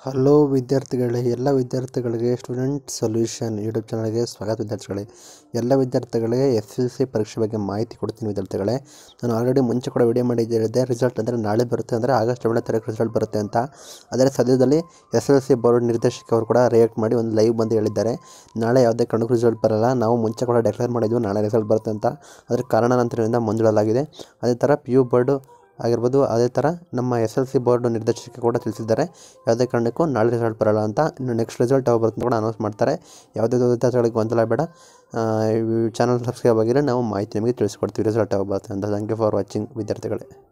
hello ವಿದ್ಯಾರ್ಥಿಗಳೇ ಎಲ್ಲ ವಿದ್ಯಾರ್ಥಿಗಳಿಗೆ ಸ್ಟೂಡೆಂಟ್ ಸೊಲ್ಯೂಷನ್ ಯೂಟ್ಯೂಬ್ ಚಾನಲ್ಗೆ ಸ್ವಾಗತ ವಿದ್ಯಾರ್ಥಿಗಳೇ ಎಲ್ಲ ವಿದ್ಯಾರ್ಥಿಗಳಿಗೆ ಎಸ್ ಎಲ್ ಸಿ ಪರೀಕ್ಷೆ ಬಗ್ಗೆ ಮಾಹಿತಿ ಕೊಡ್ತೀನಿ ವಿದ್ಯಾರ್ಥಿಗಳೇ ನಾನು ಆಲ್ರೆಡಿ ಮುಂಚೆ ಕೂಡ ವಿಡಿಯೋ ಮಾಡಿದ್ದೆ ರಿಸಲ್ಟ್ ಅಂದರೆ ನಾಳೆ ಬರುತ್ತೆ ಅಂದರೆ ಆಗಸ್ಟ್ ಏಳನೇ ತಾರೀಕು ರಿಸಲ್ಟ್ ಬರುತ್ತೆ ಅಂತ ಆದರೆ ಸದ್ಯದಲ್ಲಿ ಎಸ್ ಎಲ್ ಸಿ ಬೋರ್ಡ್ ನಿರ್ದೇಶಕರು ಕೂಡ ರಿಯಾಕ್ಟ್ ಮಾಡಿ ಒಂದು ಲೈವ್ ಬಂದು ಹೇಳಿದ್ದಾರೆ ನಾಳೆ ಯಾವುದೇ ಕಾರಣಕ್ಕೂ ರಿಸಲ್ಟ್ ಬರಲ್ಲ ನಾವು ಮುಂಚೆ ಕೂಡ ಡೆಕ್ಲೇರ್ ಮಾಡಿದ್ವಿ ನಾಳೆ ರಿಸಲ್ಟ್ ಬರುತ್ತೆ ಅಂತ ಅದರ ಕಾರಣಾಂತರದಿಂದ ಮುಂದೂಡಲಾಗಿದೆ ಅದೇ ಥರ ಪಿ ಯು ಬೋರ್ಡು ಆಗಿರ್ಬೋದು ಅದೇ ಥರ ನಮ್ಮ ಎಸ್ ಎಲ್ ಸಿ ಬೋರ್ಡ್ ನಿರ್ದೇಶಕ ಕೂಡ ತಿಳಿಸಿದ್ದಾರೆ ಯಾವುದೇ ಕಾರಣಕ್ಕೂ ನಾಳೆ ರಿಸಲ್ಟ್ ಬರೋಲ್ಲ ಅಂತ ಇನ್ನು ನೆಕ್ಸ್ಟ್ ರಿಸಲ್ಟ್ ಯಾವಾಗ ಬರುತ್ತೆ ಅಂತ ಕೂಡ ಅನೌನ್ಸ್ ಮಾಡ್ತಾರೆ ಯಾವುದೇ ವಿದ್ಯಾರ್ಥಿಗಳಿಗೆ ಗೊಂದಲ ಬೇಡ ಚಾನಲ್ ಸಬ್ಸ್ಕ್ರೈಬ್ ಆಗಿದ್ರೆ ನಾವು ಮಾಹಿತಿ ನಿಮಗೆ ತಿಳಿಸ್ಕೊಡ್ತೀವಿ ರಿಸಲ್ಟ್ ಯಾವಾಗ ಬರುತ್ತೆ ಅಂತ ಥ್ಯಾಂಕ್ ಯು ಫಾರ್ ವಾಚಿಂಗ್ ವಿದ್ಯಾರ್ಥಿಗಳೇ